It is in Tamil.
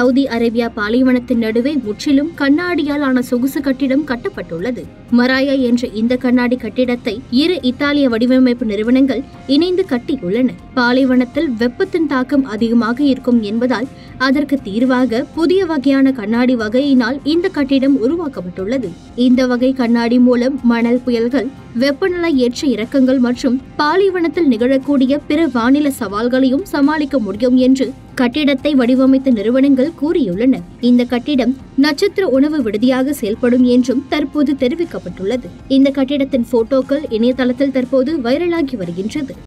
சவுதி அரேபியா பாலைவனத்தின் நடுவே முற்றிலும் கண்ணாடியால் ஆன சொகுசு கட்டிடம் கட்டப்பட்டுள்ளது மராயா என்ற இந்த கண்ணாடி கட்டிடத்தை இரு இத்தாலிய வடிவமைப்பு நிறுவனங்கள் இணைந்து கட்டியுள்ளன பாலைவனத்தில் வெப்பத்தின் தாக்கம் அதிகமாக இருக்கும் என்பதால் அதற்கு தீர்வாக புதிய வகையான கண்ணாடி வகையினால் இந்த கட்டிடம் உருவாக்கப்பட்டுள்ளது இந்த வகை கண்ணாடி மூலம் மணல் புயல்கள் வெப்பநிலை ஏற்ற இறக்கங்கள் மற்றும் பாலைவனத்தில் நிகழக்கூடிய பிற வானிலை சவால்களையும் சமாளிக்க முடியும் என்று கட்டிடத்தை வடிவமைத்த நிறுவனங்கள் கூறியுள்ளன இந்த கட்டிடம் நட்சத்திர உணவு விடுதியாக செயல்படும் என்றும் தற்போது தெரிவிக்கப்பட்டுள்ளது இந்த கட்டிடத்தின் போட்டோக்கள் இணையதளத்தில் தற்போது வைரலாகி வருகின்றது